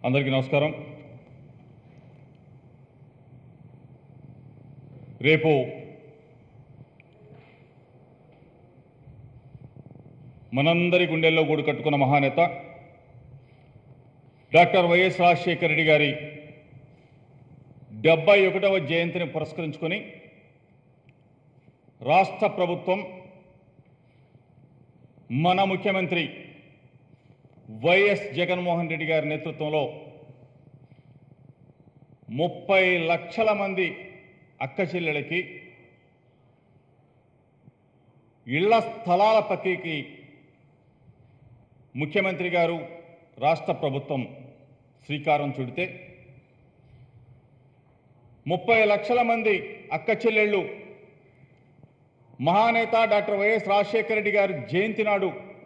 అందరికీ నమస్కారం రేపు మనందరి గుండెల్లో గూడు కట్టుకున్న మహానేత డాక్టర్ వైఎస్ రాజశేఖర రెడ్డి గారి డెబ్బై ఒకటవ జయంతిని పురస్కరించుకొని రాష్ట్ర ప్రభుత్వం మన ముఖ్యమంత్రి వైఎస్ జగన్మోహన్ రెడ్డి గారి నేతృత్వంలో ముప్పై లక్షల మంది అక్క చెల్లెలకి ఇళ్ల స్థలాల పక్కకి ముఖ్యమంత్రి గారు రాష్ట్ర ప్రభుత్వం శ్రీకారం చుడితే ముప్పై లక్షల మంది అక్క చెల్లెళ్ళు మహానేత డాక్టర్ వైఎస్ రాజశేఖర రెడ్డి గారి జయంతి నాడు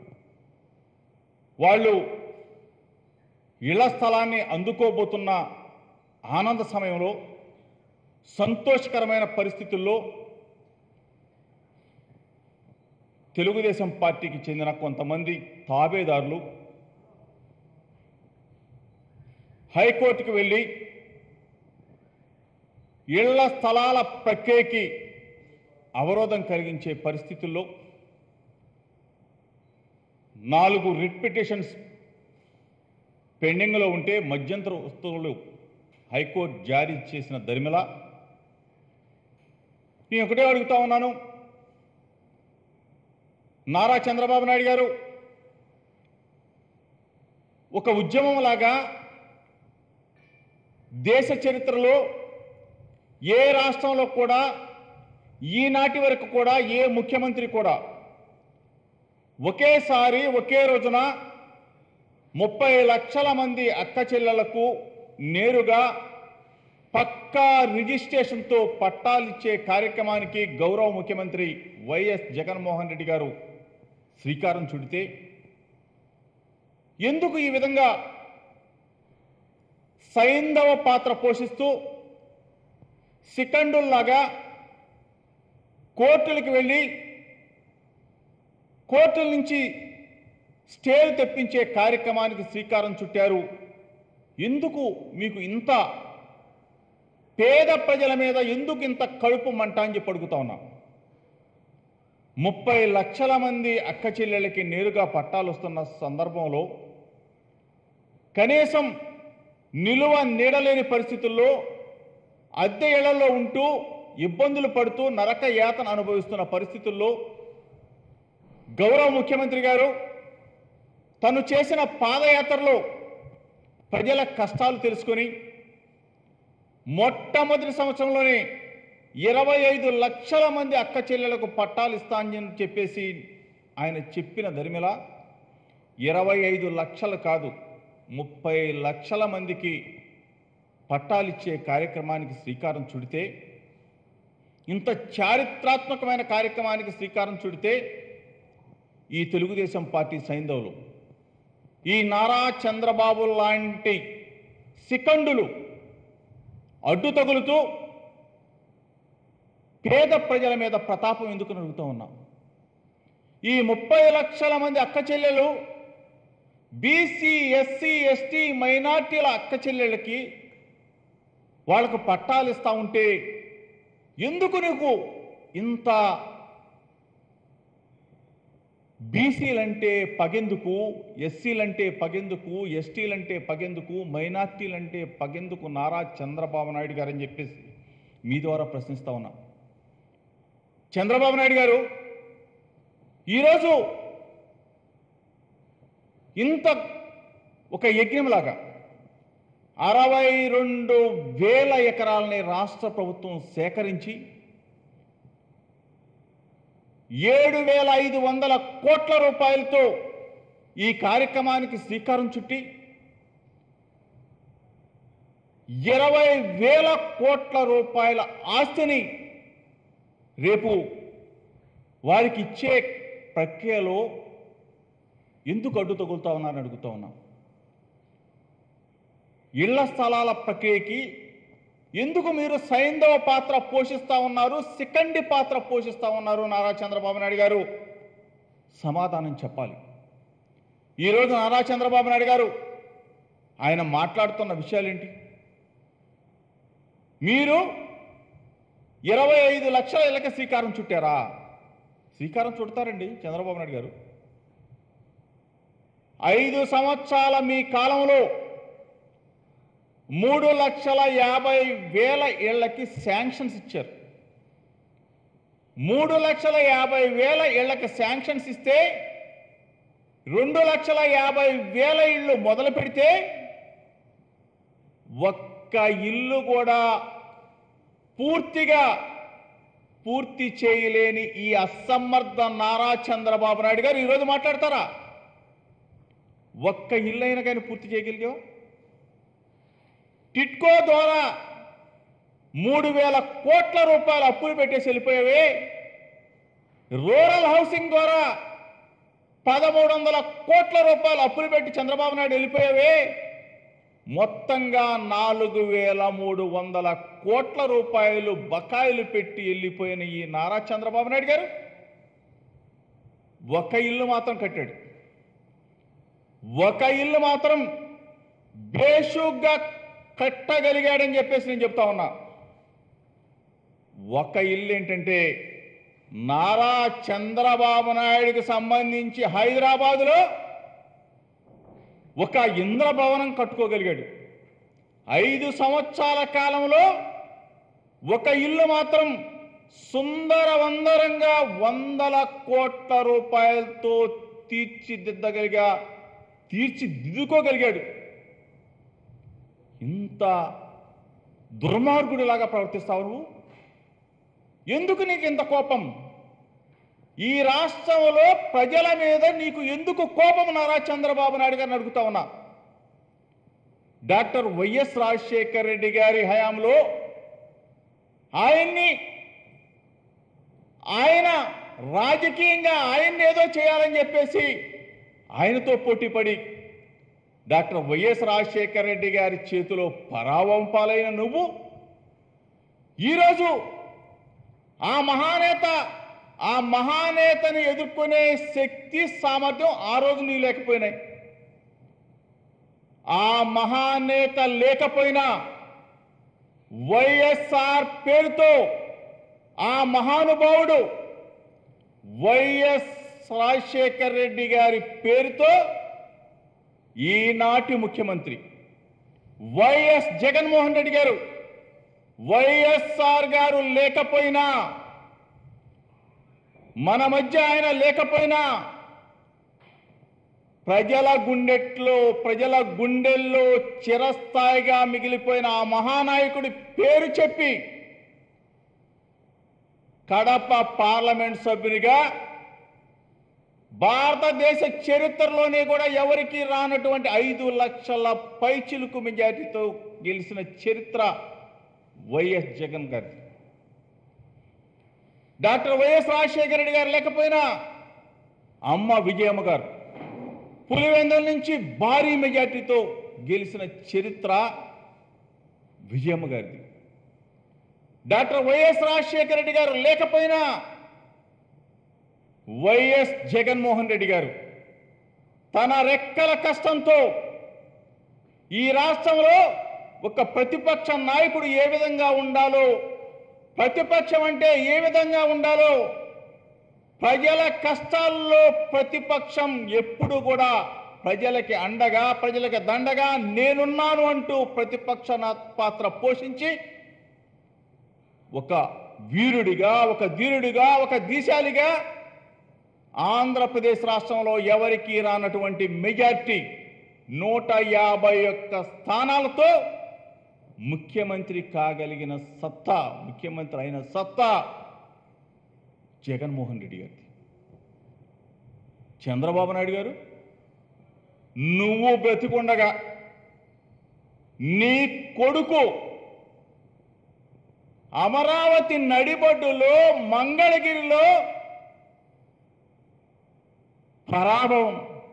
వాళ్ళు ఇళ్ల స్థలాన్ని అందుకోబోతున్న ఆనంద సమయంలో సంతోషకరమైన పరిస్థితుల్లో తెలుగుదేశం పార్టీకి చెందిన కొంతమంది తాబేదారులు హైకోర్టుకు వెళ్ళి ఇళ్ల స్థలాల ప్రక్రియకి అవరోధం కలిగించే పరిస్థితుల్లో నాలుగు రిట్ పిటిషన్స్ పెండింగ్లో ఉంటే మధ్యంతర వస్తువులు హైకోర్టు జారీ చేసిన దరిమిల నేను ఒకటే అడుగుతా ఉన్నాను నారా చంద్రబాబు నాయుడు గారు ఒక ఉద్యమం లాగా దేశ చరిత్రలో ఏ రాష్ట్రంలో కూడా ఈనాటి వరకు కూడా ఏ ముఖ్యమంత్రి కూడా ఒకేసారి ఒకే రోజున ముప్పై లక్షల మంది అక్క చెల్లెలకు నేరుగా పక్కా రిజిస్ట్రేషన్తో పట్టాలిచ్చే కార్యక్రమానికి గౌరవ ముఖ్యమంత్రి వైఎస్ జగన్మోహన్ రెడ్డి గారు శ్రీకారం చుడితే ఎందుకు ఈ విధంగా సైంధవ పాత్ర పోషిస్తూ సికండుల్లాగా కోర్టులకు వెళ్ళి కోర్టుల నుంచి స్టేలు తెప్పించే కార్యక్రమానికి శ్రీకారం చుట్టారు ఎందుకు మీకు ఇంత పేద ప్రజల మీద ఎందుకు ఇంత కడుపు మంట అని చెప్పి అడుగుతా ఉన్నా ముప్పై లక్షల మంది అక్క చెల్లెళ్ళకి నేరుగా పట్టాలు వస్తున్న సందర్భంలో కనీసం నిలువ నీడలేని పరిస్థితుల్లో అద్దె ఇళ్లలో ఉంటూ ఇబ్బందులు పడుతూ నరక యాతన అనుభవిస్తున్న పరిస్థితుల్లో గౌరవ ముఖ్యమంత్రి గారు తను చేసిన పాదయాత్రలో ప్రజల కష్టాలు తెలుసుకొని మొట్టమొదటి సంవత్సరంలోనే ఇరవై ఐదు లక్షల మంది అక్క చెల్లెలకు పట్టాలు ఇస్తానని చెప్పేసి ఆయన చెప్పిన దరిమిల ఇరవై ఐదు లక్షలు కాదు ముప్పై లక్షల మందికి పట్టాలిచ్చే కార్యక్రమానికి శ్రీకారం చుడితే ఇంత చారిత్రాత్మకమైన కార్యక్రమానికి శ్రీకారం చుడితే ఈ తెలుగుదేశం పార్టీ సైంధవులు ఈ నారా చంద్రబాబు లాంటి సికండులు అడ్డు తగులుతూ పేద ప్రజల మీద ప్రతాపం ఎందుకు నడుగుతూ ఉన్నాం ఈ ముప్పై లక్షల మంది అక్క చెల్లెలు బీసీ ఎస్సీ ఎస్టీ మైనార్టీల అక్క చెల్లెళ్ళకి వాళ్ళకు పట్టాలు ఇస్తా ఉంటే ఎందుకు నీకు ఇంత బీసీలంటే పగెందుకు ఎస్సీలంటే పగెందుకు ఎస్టీలంటే పగెందుకు మైనార్టీలంటే పగెందుకు నారా చంద్రబాబు నాయుడు గారు అని చెప్పేసి మీ ద్వారా ప్రశ్నిస్తా ఉన్నా చంద్రబాబు నాయుడు గారు ఈరోజు ఇంత ఒక యజ్ఞంలాగా అరవై రెండు వేల ఎకరాలని రాష్ట్ర ప్రభుత్వం సేకరించి ఏడు వేల ఐదు వందల కోట్ల రూపాయలతో ఈ కార్యక్రమానికి శ్రీకారం చుట్టి ఇరవై వేల కోట్ల రూపాయల ఆస్తిని రేపు వారికి ఇచ్చే ప్రక్రియలో ఎందుకు అడ్డు తగులుతా ఉన్నారని అడుగుతా ఉన్నాం ఇళ్ల స్థలాల ప్రక్రియకి ఎందుకు మీరు సైంధవ పాత్ర పోషిస్తా ఉన్నారు సికండి పాత్ర పోషిస్తా ఉన్నారు నారా చంద్రబాబు నాయుడు గారు సమాధానం చెప్పాలి ఈరోజు నారా చంద్రబాబు నాయుడు గారు ఆయన మాట్లాడుతున్న విషయాలేంటి మీరు ఇరవై ఐదు లక్షల ఇళ్ళకి శ్రీకారం చుట్టారా శ్రీకారం చుడతారండి చంద్రబాబు నాయుడు గారు ఐదు సంవత్సరాల మీ కాలంలో మూడు లక్షల యాభై వేల ఇళ్లకి శాంక్షన్స్ ఇచ్చారు మూడు లక్షల యాభై వేల ఇళ్లకి శాంక్షన్స్ ఇస్తే రెండు లక్షల యాభై వేల ఇళ్ళు మొదలు పెడితే ఒక్క ఇల్లు కూడా పూర్తిగా పూర్తి చేయలేని ఈ అసమర్థ నారా చంద్రబాబు నాయుడు గారు ఈరోజు మాట్లాడతారా ఒక్క ఇల్లు అయినా కానీ పూర్తి చేయగలిగావు టిట్కో ద్వారా మూడు వేల కోట్ల రూపాయలు అప్పులు పెట్టేసి వెళ్ళిపోయావే రూరల్ హౌసింగ్ ద్వారా పదమూడు వందల కోట్ల రూపాయలు అప్పులు పెట్టి చంద్రబాబు నాయుడు వెళ్ళిపోయావే మొత్తంగా నాలుగు వేల మూడు వందల కోట్ల రూపాయలు బకాయిలు పెట్టి వెళ్ళిపోయిన ఈ నారా చంద్రబాబు నాయుడు గారు ఒక ఇల్లు మాత్రం కట్టాడు ఒక ఇల్లు మాత్రం బేషుగ్గా కట్టగలిగాడని చెప్పేసి నేను చెప్తా ఉన్నా ఒక ఇల్లు ఏంటంటే నారా చంద్రబాబు నాయుడికి సంబంధించి హైదరాబాదులో ఒక ఇంద్రభవనం కట్టుకోగలిగాడు ఐదు సంవత్సరాల కాలంలో ఒక ఇల్లు మాత్రం సుందరవందరంగా వందల కోట్ల రూపాయలతో తీర్చిదిద్దగలిగా తీర్చిదిద్దుకోగలిగాడు ఇంత దుర్మార్గుడిలాగా ప్రవర్తిస్తావు నువ్వు ఎందుకు నీకు ఇంత కోపం ఈ రాష్ట్రంలో ప్రజల మీద నీకు ఎందుకు కోపం నారా చంద్రబాబు నాయుడు గారిని అడుగుతా ఉన్నా డాక్టర్ వైఎస్ రాజశేఖర రెడ్డి గారి హయాంలో ఆయన్ని ఆయన రాజకీయంగా ఆయన్ని ఏదో చేయాలని చెప్పేసి ఆయనతో పోటీపడి డాక్టర్ వైఎస్ రాజశేఖర రెడ్డి గారి చేతిలో పరాభవం పాలైన నువ్వు ఈరోజు ఆ మహానేత ఆ మహానేతని ఎదుర్కొనే శక్తి సామర్థ్యం ఆ రోజు నీ లేకపోయినాయి ఆ మహానేత లేకపోయినా వైఎస్ఆర్ పేరుతో ఆ మహానుభావుడు వైఎస్ రాజశేఖర్ రెడ్డి గారి పేరుతో ఈనాటి ముఖ్యమంత్రి వైఎస్ జగన్మోహన్ రెడ్డి గారు వైఎస్ఆర్ గారు లేకపోయినా మన మధ్య ఆయన లేకపోయినా ప్రజల గుండెట్లో ప్రజల గుండెల్లో చిరస్థాయిగా మిగిలిపోయిన ఆ మహానాయకుడి పేరు చెప్పి కడప పార్లమెంట్ సభ్యునిగా భారతదేశ చరిత్రలోనే కూడా ఎవరికి రానటువంటి ఐదు లక్షల పైచిలుకు మెజార్టీతో గెలిచిన చరిత్ర వైఎస్ జగన్ గారి డాక్టర్ వైఎస్ రాజశేఖర రెడ్డి గారు లేకపోయినా అమ్మ విజయమ్మ గారు పులివెందుల నుంచి భారీ మెజార్టీతో గెలిచిన చరిత్ర విజయమ్మ గారిది డాక్టర్ వైఎస్ రాజశేఖర రెడ్డి గారు లేకపోయినా వైఎస్ జగన్మోహన్ రెడ్డి గారు తన రెక్కల కష్టంతో ఈ రాష్ట్రంలో ఒక ప్రతిపక్ష నాయకుడు ఏ విధంగా ఉండాలో ప్రతిపక్షం అంటే ఏ విధంగా ఉండాలో ప్రజల కష్టాల్లో ప్రతిపక్షం ఎప్పుడు కూడా ప్రజలకి అండగా ప్రజలకి దండగా నేనున్నాను అంటూ ప్రతిపక్ష నా- పాత్ర పోషించి ఒక వీరుడిగా ఒక ధీరుడిగా ఒక దీశాలిగా ఆంధ్రప్రదేశ్ రాష్ట్రంలో ఎవరికి రానటువంటి మెజార్టీ నూట యాభై ఒక్క స్థానాలతో ముఖ్యమంత్రి కాగలిగిన సత్తా ముఖ్యమంత్రి అయిన సత్తా జగన్మోహన్ రెడ్డి గారిది చంద్రబాబు నాయుడు గారు నువ్వు బ్రతికుండగా నీ కొడుకు అమరావతి నడిబొడ్డులో మంగళగిరిలో పరాభవం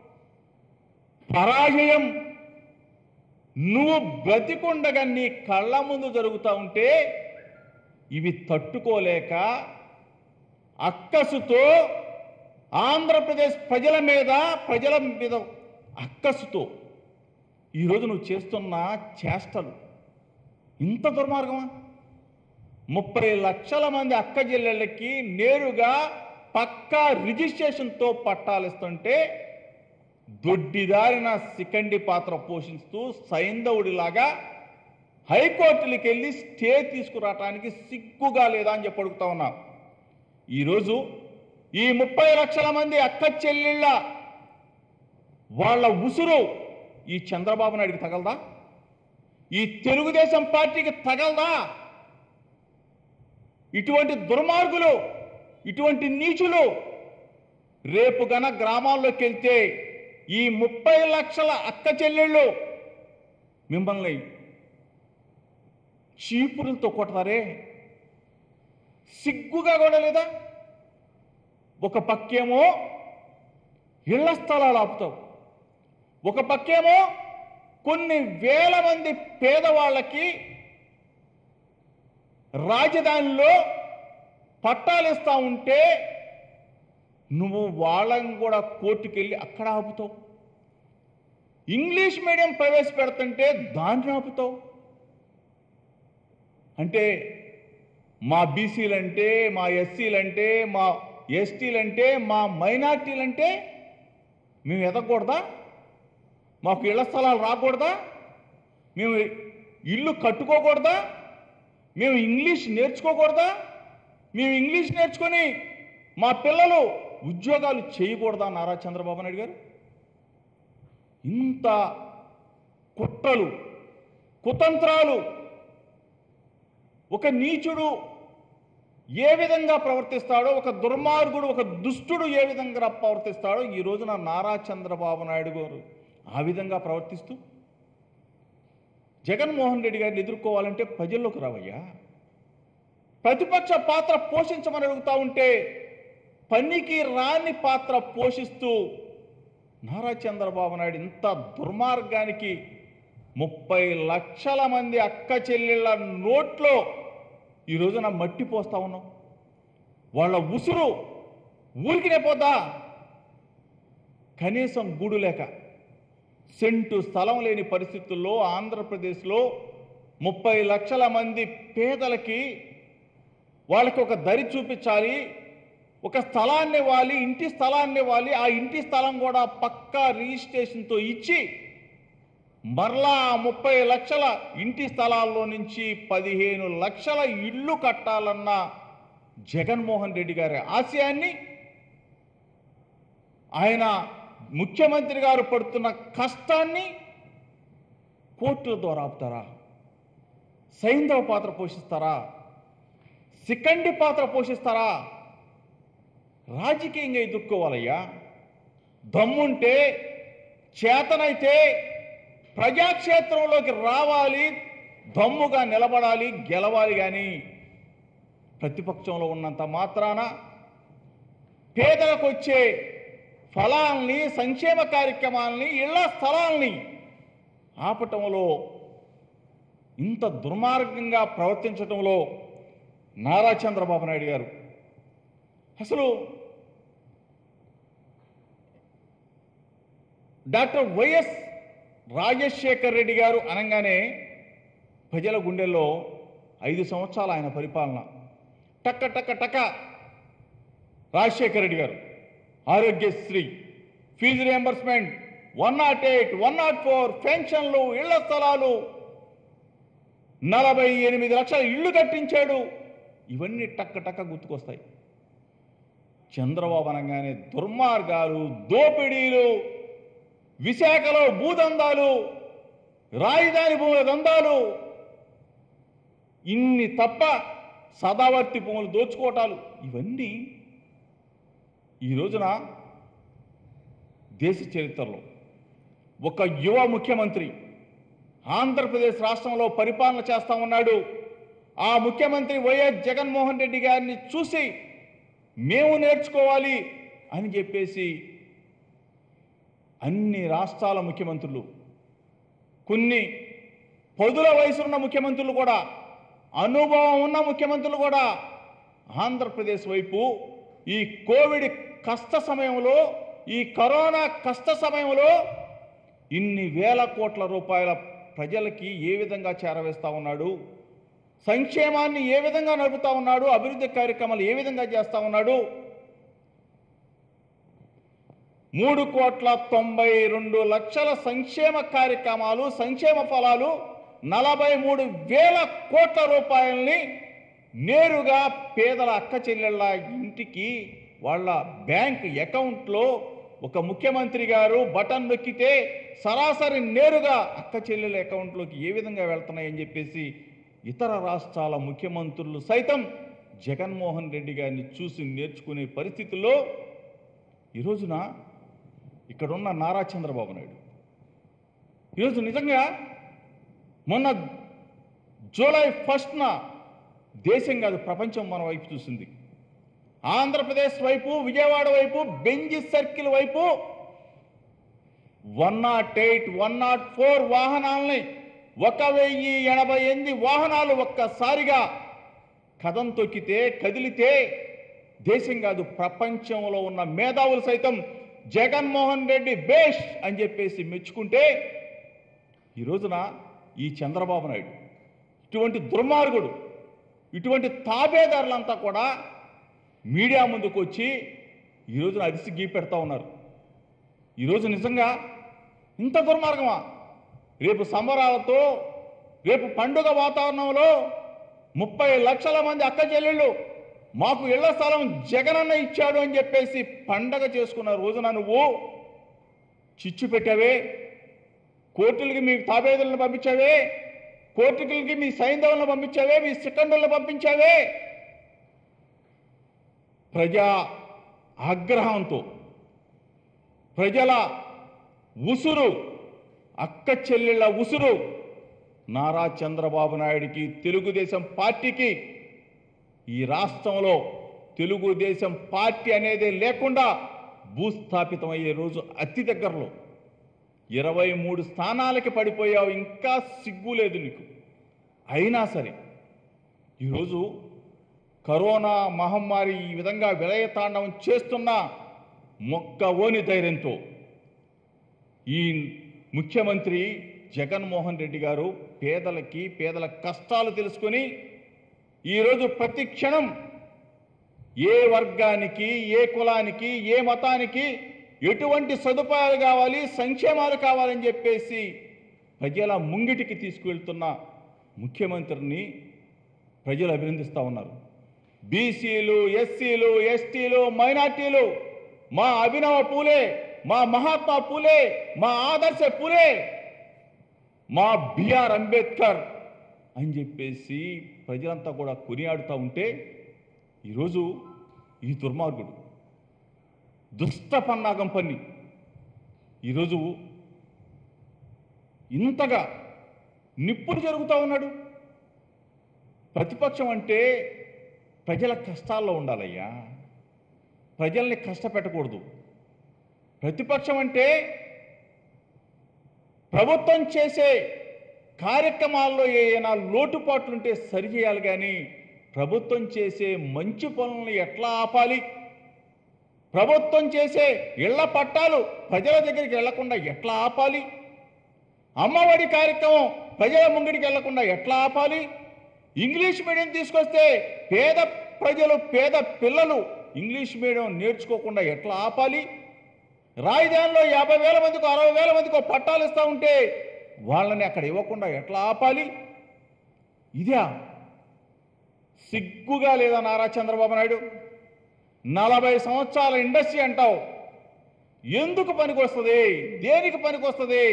పరాజయం నువ్వు బ్రతికుండగా నీ కళ్ళ ముందు జరుగుతూ ఉంటే ఇవి తట్టుకోలేక అక్కసుతో ఆంధ్రప్రదేశ్ ప్రజల మీద ప్రజల మీద అక్కసుతో ఈరోజు నువ్వు చేస్తున్న చేష్టలు ఇంత దుర్మార్గమా ముప్పై లక్షల మంది అక్క చెల్లెళ్ళకి నేరుగా పక్కా రిజిస్ట్రేషన్తో పట్టాలిస్తుంటే దొడ్డిదారిన సికండి పాత్ర పోషిస్తూ సైంధవుడిలాగా హైకోర్టులకు వెళ్ళి స్టే తీసుకురావటానికి సిగ్గుగా లేదా అని చెప్పి అడుగుతా ఉన్నా ఈరోజు ఈ ముప్పై లక్షల మంది అక్క చెల్లెళ్ళ వాళ్ళ ఉసురు ఈ చంద్రబాబు నాయుడికి తగలదా ఈ తెలుగుదేశం పార్టీకి తగలదా ఇటువంటి దుర్మార్గులు ఇటువంటి నీచులు రేపు గన గ్రామాల్లోకి వెళ్తే ఈ ముప్పై లక్షల అక్క చెల్లెళ్ళు మిమ్మల్ని చీపురులతో కొడతారే సిగ్గుగా కూడా లేదా ఒక పక్కేమో ఇళ్ల స్థలాలు ఆపుతావు ఒక పక్కేమో కొన్ని వేల మంది పేదవాళ్ళకి రాజధానిలో పట్టాలు ఇస్తా ఉంటే నువ్వు వాళ్ళని కూడా కోర్టుకు వెళ్ళి అక్కడ ఆపుతావు ఇంగ్లీష్ మీడియం ప్రవేశపెడుతుంటే దాన్ని ఆపుతావు అంటే మా బీసీలంటే మా ఎస్సీలంటే మా ఎస్టీలంటే మా మైనార్టీలంటే మేము ఎదగకూడదా మాకు ఇళ్ల స్థలాలు రాకూడదా మేము ఇల్లు కట్టుకోకూడదా మేము ఇంగ్లీష్ నేర్చుకోకూడదా మేము ఇంగ్లీష్ నేర్చుకొని మా పిల్లలు ఉద్యోగాలు చేయకూడదా నారా చంద్రబాబు నాయుడు గారు ఇంత కుట్రలు కుతంత్రాలు ఒక నీచుడు ఏ విధంగా ప్రవర్తిస్తాడో ఒక దుర్మార్గుడు ఒక దుష్టుడు ఏ విధంగా ప్రవర్తిస్తాడో ఈ రోజున నారా చంద్రబాబు నాయుడు గారు ఆ విధంగా ప్రవర్తిస్తూ జగన్మోహన్ రెడ్డి గారిని ఎదుర్కోవాలంటే ప్రజల్లోకి రావయ్యా ప్రతిపక్ష పాత్ర పోషించమని అడుగుతా ఉంటే పనికి రాని పాత్ర పోషిస్తూ నారా చంద్రబాబు నాయుడు ఇంత దుర్మార్గానికి ముప్పై లక్షల మంది అక్క చెల్లెళ్ళ నోట్లో ఈ రోజున మట్టి పోస్తా ఉన్నాం వాళ్ళ ఉసురు ఊరికినే పోద్దా కనీసం గూడు లేక సెంటు స్థలం లేని పరిస్థితుల్లో ఆంధ్రప్రదేశ్లో ముప్పై లక్షల మంది పేదలకి వాళ్ళకి ఒక దరి చూపించాలి ఒక స్థలాన్ని ఇవ్వాలి ఇంటి స్థలాన్ని ఇవ్వాలి ఆ ఇంటి స్థలం కూడా పక్కా రిజిస్ట్రేషన్తో ఇచ్చి మరలా ఆ ముప్పై లక్షల ఇంటి స్థలాల్లో నుంచి పదిహేను లక్షల ఇళ్ళు కట్టాలన్న జగన్మోహన్ రెడ్డి గారి ఆశయాన్ని ఆయన ముఖ్యమంత్రి గారు పడుతున్న కష్టాన్ని కోర్టుల ద్వారా ఆపుతారా సైంధవ పాత్ర పోషిస్తారా సికండి పాత్ర పోషిస్తారా రాజకీయంగా ఎదుర్కోవాలయ్యా దమ్ముంటే చేతనైతే ప్రజాక్షేత్రంలోకి రావాలి దమ్ముగా నిలబడాలి గెలవాలి కానీ ప్రతిపక్షంలో ఉన్నంత మాత్రాన పేదలకు వచ్చే ఫలాల్ని సంక్షేమ కార్యక్రమాల్ని ఇళ్ల స్థలాల్ని ఆపటంలో ఇంత దుర్మార్గంగా ప్రవర్తించటంలో నారా చంద్రబాబు నాయుడు గారు అసలు డాక్టర్ వైఎస్ రాజశేఖర్ రెడ్డి గారు అనగానే ప్రజల గుండెల్లో ఐదు సంవత్సరాలు ఆయన పరిపాలన టక్క టక్క టక్క రాజశేఖర రెడ్డి గారు Aarogyasri fees reimbursement one nought eight one nought four పెన్షన్లు ఇళ్ల స్థలాలు నలభై ఎనిమిది లక్షల ఇళ్ళు కట్టించాడు ఇవన్నీ టక్క టక్క గుర్తుకొస్తాయి చంద్రబాబు అనగానే దుర్మార్గాలు దోపిడీలు విశాఖలో భూదందాలు రాజధాని భూముల దందాలు ఇన్ని తప్ప సదావర్తి భూములు దోచుకోవటాలు ఇవన్నీ ఈ రోజున దేశ చరిత్రలో ఒక యువ ముఖ్యమంత్రి ఆంధ్రప్రదేశ్ రాష్ట్రంలో పరిపాలన చేస్తా ఉన్నాడు ఆ ముఖ్యమంత్రి వైఎస్ జగన్మోహన్ రెడ్డి గారిని చూసి మేము నేర్చుకోవాలి అని చెప్పేసి అన్ని రాష్ట్రాల ముఖ్యమంత్రులు కొన్ని పదుల వయసున్న ముఖ్యమంత్రులు కూడా అనుభవం ఉన్న ముఖ్యమంత్రులు కూడా ఆంధ్రప్రదేశ్ వైపు ఈ కోవిడ్ కష్ట సమయంలో ఈ కరోనా కష్ట సమయంలో ఇన్ని వేల కోట్ల రూపాయల ప్రజలకి ఏ విధంగా చేరవేస్తా ఉన్నాడు సంక్షేమాన్ని ఏ విధంగా నడుపుతా ఉన్నాడు అభివృద్ధి కార్యక్రమాలు ఏ విధంగా చేస్తా ఉన్నాడు మూడు కోట్ల తొంభై రెండు లక్షల సంక్షేమ కార్యక్రమాలు సంక్షేమ ఫలాలు నలభై మూడు వేల కోట్ల రూపాయల్ని నేరుగా పేదల అక్క చెల్లెళ్ళ ఇంటికి వాళ్ళ బ్యాంక్ అకౌంట్లో ఒక ముఖ్యమంత్రి గారు బటన్ నొక్కితే సరాసరి నేరుగా అక్క చెల్లెల అకౌంట్లోకి ఏ విధంగా వెళ్తున్నాయని చెప్పేసి ఇతర రాష్ట్రాల ముఖ్యమంత్రులు సైతం జగన్మోహన్ రెడ్డి గారిని చూసి నేర్చుకునే పరిస్థితుల్లో ఈ రోజున ఇక్కడున్న నారా చంద్రబాబు నాయుడు ఈరోజు నిజంగా మొన్న జూలై ఫస్ట్న దేశం కాదు ప్రపంచం మన వైపు చూసింది ఆంధ్రప్రదేశ్ వైపు విజయవాడ వైపు బెంజి సర్కిల్ వైపు one nought eight one nought four వాహనాలని ఒక వెయ్యి ఎనభై ఎనిమిది వాహనాలు ఒక్కసారిగా కథం తొక్కితే కదిలితే దేశం కాదు ప్రపంచంలో ఉన్న మేధావులు సైతం జగన్మోహన్ రెడ్డి బేష్ అని చెప్పేసి మెచ్చుకుంటే ఈ రోజున ఈ చంద్రబాబు నాయుడు ఇటువంటి దుర్మార్గుడు ఇటువంటి తాబేదారులంతా కూడా మీడియా ముందుకు వచ్చి ఈ రోజున అరిసి గీ పెడతా ఉన్నారు ఈరోజు నిజంగా ఇంత దుర్మార్గమా రేపు సంబరాలతో రేపు పండుగ వాతావరణంలో ముప్పై లక్షల మంది అక్క చెల్లెళ్ళు మాకు ఇళ్ల స్థలం జగనన్న ఇచ్చాడు అని చెప్పేసి పండగ చేసుకున్న రోజున నువ్వు చిచ్చు పెట్టావే కోర్టులకి మీ తాబేదులను పంపించావే కోర్టులకి మీ సైంధవులను పంపించావే మీ సికండులను పంపించావే ప్రజా ఆగ్రహంతో ప్రజల ఉసురు అక్క చెల్లెళ్ళ ఉసురు నారా చంద్రబాబు నాయుడికి తెలుగుదేశం పార్టీకి ఈ రాష్ట్రంలో తెలుగుదేశం పార్టీ అనేది లేకుండా భూస్థాపితమయ్యే రోజు అతి దగ్గరలో ఇరవై మూడు స్థానాలకి పడిపోయావు ఇంకా సిగ్గు లేదు నీకు అయినా సరే ఈరోజు కరోనా మహమ్మారి ఈ విధంగా విలయతాండవం చేస్తున్న మొక్కవోని ధైర్యంతో ఈ ముఖ్యమంత్రి జగన్మోహన్ రెడ్డి గారు పేదలకి పేదల కష్టాలు తెలుసుకొని ఈరోజు ప్రతి క్షణం ఏ వర్గానికి ఏ కులానికి ఏ మతానికి ఎటువంటి సదుపాయాలు కావాలి సంక్షేమాలు కావాలని చెప్పేసి ప్రజల ముంగిటికి తీసుకువెళ్తున్న ముఖ్యమంత్రిని ప్రజలు అభినందిస్తూ ఉన్నారు బీసీలు ఎస్సీలు ఎస్టీలు మైనార్టీలు మా అభినవ పూలే మా మహాత్మా పూలే మా ఆదర్శ పూలే మా బిఆర్ అంబేద్కర్ అని చెప్పేసి ప్రజలంతా కూడా కొనియాడుతూ ఉంటే ఈరోజు ఈ దుర్మార్గుడు దుష్ట పన్నాగం పన్ని ఈరోజు ఇంతగా నిప్పులు జరుగుతూ ఉన్నాడు ప్రతిపక్షం అంటే ప్రజల కష్టాల్లో ఉండాలయ్యా ప్రజల్ని కష్టపెట్టకూడదు ప్రతిపక్షం అంటే ప్రభుత్వం చేసే కార్యక్రమాల్లో ఏమైనా లోటుపాట్లుంటే సరిచేయాలి కానీ ప్రభుత్వం చేసే మంచి పనులను ఎట్లా ఆపాలి ప్రభుత్వం చేసే ఇళ్ల పట్టాలు ప్రజల దగ్గరికి వెళ్లకుండా ఎట్లా ఆపాలి అమ్మఒడి కార్యక్రమం ప్రజల ముంగిడికి వెళ్లకుండా ఎట్లా ఆపాలి ఇంగ్లీష్ మీడియం తీసుకొస్తే పేద ప్రజలు పేద పిల్లలు ఇంగ్లీష్ మీడియం నేర్చుకోకుండా ఎట్లా ఆపాలి రాజధానిలో యాభై వేల మందికి అరవై వేల మందికి ఒక పట్టాలు ఇస్తా ఉంటే వాళ్ళని అక్కడ ఇవ్వకుండా ఎట్లా ఆపాలి ఇదే సిగ్గుగా లేదా నారా చంద్రబాబు నాయుడు నలభై సంవత్సరాల ఇండస్ట్రీ అంటావు ఎందుకు పనికొస్తుంది దేనికి పనికొస్తుంది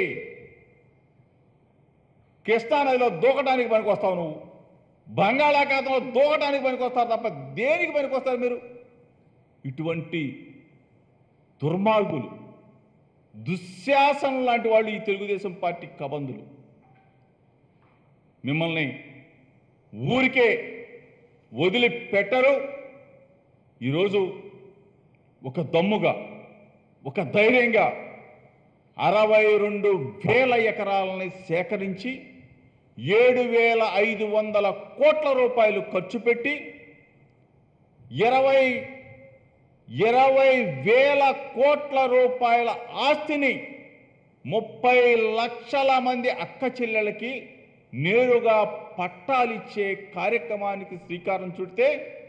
కృష్ణానదిలో దూకడానికి పనికొస్తావు నువ్వు బంగాళాఖాతంలో దూకడానికి పనికొస్తారు తప్ప దేనికి పనికొస్తారు మీరు ఇటువంటి దుర్మార్గులు దుశ్శాసనం లాంటి వాళ్ళు ఈ తెలుగుదేశం పార్టీ కబందులు మిమ్మల్ని ఊరికే వదిలిపెట్టరు ఈరోజు ఒక దమ్ముగా ఒక ధైర్యంగా అరవై రెండు వేల ఎకరాలని సేకరించి ఏడు వేల ఐదు వందల కోట్ల రూపాయలు ఖర్చు పెట్టి ఇరవై ఇరవై వేల కోట్ల రూపాయల ఆస్తిని ముప్పై లక్షల మంది అక్క చెల్లెలకి నేరుగా పట్టాలిచ్చే కార్యక్రమానికి శ్రీకారం చుడితే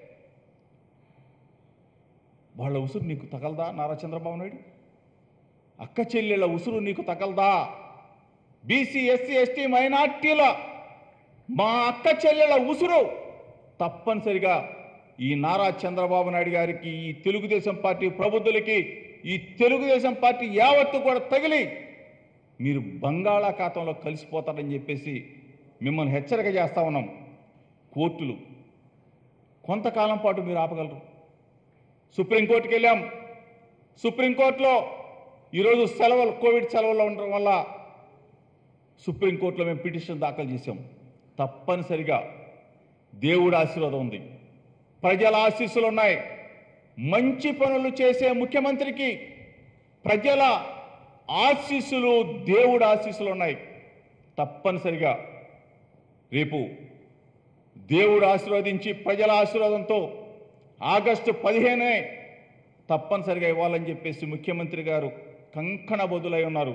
వాళ్ళ ఉసురు నీకు తగలదా నారా చంద్రబాబు నాయుడు అక్క చెల్లెళ్ళ ఉసురు నీకు తగలదా బీసీ ఎస్సీ ఎస్టీ మైనార్టీల మా అక్క చెల్లెళ్ళ ఉసురు తప్పనిసరిగా ఈ నారా చంద్రబాబు నాయుడు గారికి ఈ తెలుగుదేశం పార్టీ ప్రబుద్ధులకి ఈ తెలుగుదేశం పార్టీ యావత్తు కూడా తగిలి మీరు బంగాళాఖాతంలో కలిసిపోతారని చెప్పేసి మిమ్మల్ని హెచ్చరిక చేస్తా ఉన్నాం కోర్టులు కొంతకాలం పాటు మీరు ఆపగలరు సుప్రీంకోర్టుకి వెళ్ళాం సుప్రీంకోర్టులో ఈరోజు సెలవులు కోవిడ్ సెలవుల్లో ఉండడం వల్ల సుప్రీంకోర్టులో మేము పిటిషన్ దాఖలు చేశాం తప్పనిసరిగా దేవుడి ఆశీర్వాదం ఉంది ప్రజల ఆశీస్సులు ఉన్నాయి మంచి పనులు చేసే ముఖ్యమంత్రికి ప్రజల ఆశీస్సులు దేవుడి ఆశీస్సులు ఉన్నాయి తప్పనిసరిగా రేపు దేవుడు ఆశీర్వదించి ప్రజల ఆశీర్వాదంతో ఆగస్టు పదిహేనే తప్పనిసరిగా ఇవ్వాలని చెప్పేసి ముఖ్యమంత్రి గారు కంకణ బదులై ఉన్నారు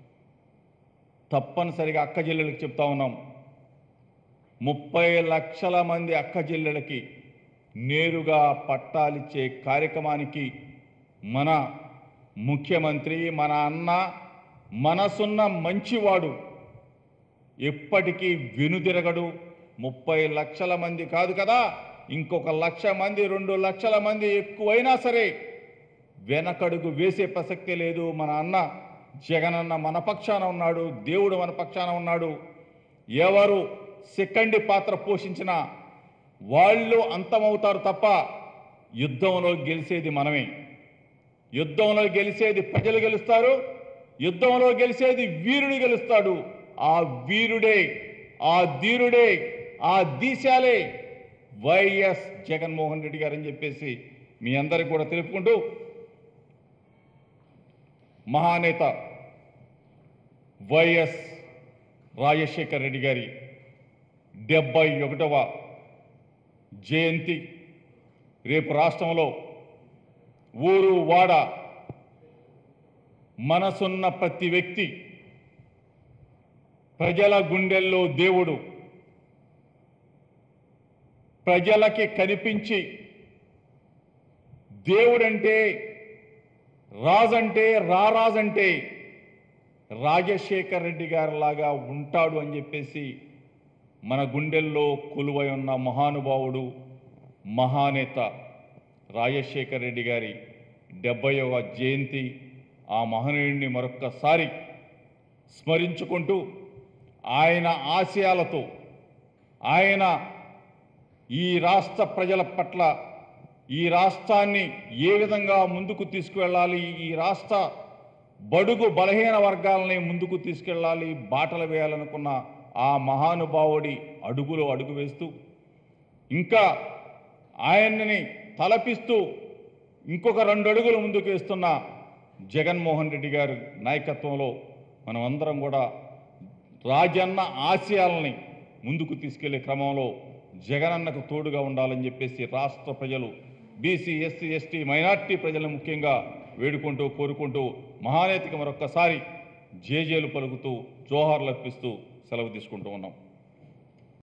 తప్పనిసరిగా అక్క చెల్లెలకు చెప్తా ఉన్నాం ముప్పై లక్షల మంది అక్క చెల్లెలకి నేరుగా పట్టాలిచ్చే కార్యక్రమానికి మన ముఖ్యమంత్రి మన అన్న మనసున్న మంచివాడు ఎప్పటికీ వెనుదిరగడు ముప్పై లక్షల మంది కాదు కదా ఇంకొక లక్ష మంది రెండు లక్షల మంది ఎక్కువైనా సరే వెనకడుగు వేసే ప్రసక్తే లేదు మన అన్న జగనన్న మన పక్షాన ఉన్నాడు దేవుడు మన పక్షాన ఉన్నాడు ఎవరు సెకండ్ పాత్ర పోషించినా వాళ్ళు అంతమవుతారు తప్ప యుద్ధంలో గెలిచేది మనమే యుద్ధంలో గెలిచేది ప్రజలు గెలుస్తారు యుద్ధంలో గెలిచేది వీరుడు గెలుస్తాడు ఆ వీరుడే ఆ ధీరుడే ఆ దీశాలే వైఎస్ జగన్మోహన్ రెడ్డి గారు అని చెప్పేసి మీ అందరికి కూడా తెలుపుకుంటూ మహానేత వైఎస్ రాజశేఖర్ రెడ్డి గారి డెబ్బై ఒకటవ జయంతి రేపు రాష్ట్రంలో ఊరు వాడ మనసున్న ప్రతి వ్యక్తి ప్రజల గుండెల్లో దేవుడు ప్రజలకి కనిపించి దేవుడంటే రాజంటే రారాజంటే రాజశేఖర్ రెడ్డి గారి లాగా ఉంటాడు అని చెప్పేసి మన గుండెల్లో కొలువై ఉన్న మహానుభావుడు మహానేత రాజశేఖర్ రెడ్డి గారి డెబ్బైవ జయంతి ఆ మహనీయుడిని మరొక్కసారి స్మరించుకుంటూ ఆయన ఆశయాలతో ఆయన ఈ రాష్ట్ర ప్రజల పట్ల ఈ రాష్ట్రాన్ని ఏ విధంగా ముందుకు తీసుకువెళ్ళాలి ఈ రాష్ట్ర బడుగు బలహీన వర్గాలని ముందుకు తీసుకెళ్ళాలి బాటలు వేయాలనుకున్న ఆ మహానుభావుడి అడుగులో అడుగు వేస్తూ ఇంకా ఆయన్ని తలపిస్తూ ఇంకొక రెండు అడుగులు ముందుకు వేస్తున్న జగన్మోహన్ రెడ్డి గారి నాయకత్వంలో మనం అందరం కూడా రాజన్న ఆశయాలని ముందుకు తీసుకెళ్లే క్రమంలో జగనన్నకు తోడుగా ఉండాలని చెప్పేసి రాష్ట్ర ప్రజలు బీసీ ఎస్సీ ఎస్టీ మైనార్టీ ప్రజలను ముఖ్యంగా వేడుకుంటూ కోరుకుంటూ మహానేతకి మరొక్కసారి జేజేలు పలుకుతూ జోహార్లు అర్పిస్తూ సెలవు తీసుకుంటూ ఉన్నాం